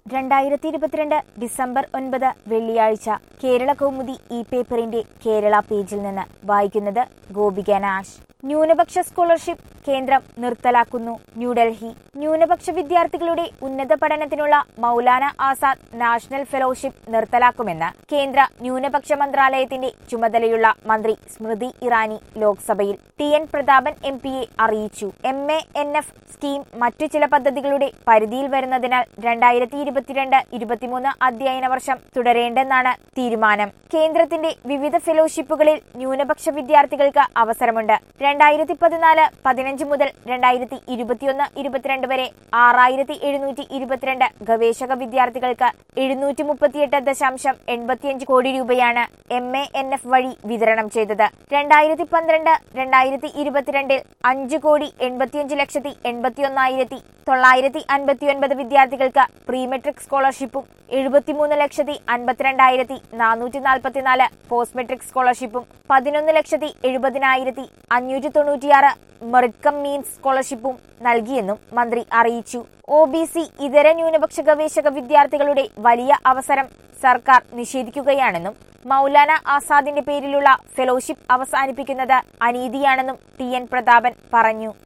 രണ്ടായിരത്തി ഇരുപത്തിരണ്ട് ഡിസംബർ ഒൻപത് വെള്ളിയാഴ്ച കേരള കൗമുദി ഈ പേപ്പറിന്റെ കേരള പേജിൽ നിന്ന് വായിക്കുന്നത് ഗോപിക നാഷ് ന്യൂനപക്ഷ സ്കോളർഷിപ്പ് കേന്ദ്രം നിർത്തലാക്കുന്നു ന്യൂഡൽഹി ന്യൂനപക്ഷ വിദ്യാർത്ഥികളുടെ ഉന്നത പഠനത്തിനുള്ള മൗലാന ആസാദ് നാഷണൽ ഫെലോഷിപ്പ് നിർത്തലാക്കുമെന്ന് കേന്ദ്ര ന്യൂനപക്ഷ മന്ത്രാലയത്തിന്റെ ചുമതലയുള്ള മന്ത്രി സ്മൃതി ഇറാനി ലോക്സഭയിൽ ടി എൻ പ്രതാപൻ എം പിയെ അറിയിച്ചു M A N F scheme മറ്റു ചില പദ്ധതികളുടെ പരിധിയിൽ വരുന്നതിനാൽ രണ്ടായിരത്തി ഇരുപത്തിരണ്ട് ഇരുപത്തിമൂന്ന് അധ്യയന വർഷം തുടരേണ്ടെന്നാണ് തീരുമാനം കേന്ദ്രത്തിന്റെ വിവിധ ഫെലോഷിപ്പുകളിൽ ന്യൂനപക്ഷ വിദ്യാർത്ഥികൾക്ക് അവസരമുണ്ട് രണ്ടായിരത്തി പതിനാല് പതിനഞ്ച് മുതൽ രണ്ടായിരത്തി ഇരുപത്തിയൊന്ന് ഇരുപത്തിരണ്ട് വരെ ആറായിരത്തി എഴുന്നൂറ്റി ഇരുപത്തിരണ്ട് ഗവേഷക വിദ്യാർത്ഥികൾക്ക് എഴുന്നൂറ്റി മുപ്പത്തിയെട്ട് ദശാംശം എൺപത്തിയഞ്ച് കോടി രൂപയാണ് എം എ എൻ എഫ് വഴി വിതരണം ചെയ്തത് രണ്ടായിരത്തി പന്ത്രണ്ട് രണ്ടായിരത്തി ഇരുപത്തിരണ്ടിൽ അഞ്ച് കോടി എൺപത്തിയഞ്ച് ലക്ഷത്തി എൺപത്തിയൊന്നായിരത്തി തൊള്ളായിരത്തി അൻപത്തിയൊൻപത് വിദ്യാർത്ഥികൾക്ക് പ്രീ മെട്രിക് സ്കോളർഷിപ്പും എഴുപത്തിമൂന്ന് ലക്ഷത്തി അൻപത്തിരണ്ടായിരത്തി നാനൂറ്റി നാൽപ്പത്തിനാല് പോസ്റ്റ് മെട്രിക് സ്കോളർഷിപ്പും പതിനൊന്ന് ലക്ഷത്തി എഴുപതിനായിരത്തി അഞ്ഞൂറ്റി തൊണ്ണൂറ്റിയാറ് മെറിക്കം മീൻസ് സ്കോളർഷിപ്പും നൽകിയെന്നും മന്ത്രി അറിയിച്ചു ഒ ബി സി ഇതര ന്യൂനപക്ഷ ഗവേഷക വിദ്യാർത്ഥികളുടെ വലിയ അവസരം സർക്കാർ നിഷേധിക്കുകയാണെന്നും മൗലാന ആസാദിന്റെ പേരിലുള്ള ഫെലോഷിപ്പ് അവസാനിപ്പിക്കുന്നത് അനീതിയാണെന്നും ടി എൻ പ്രതാപൻ പറഞ്ഞു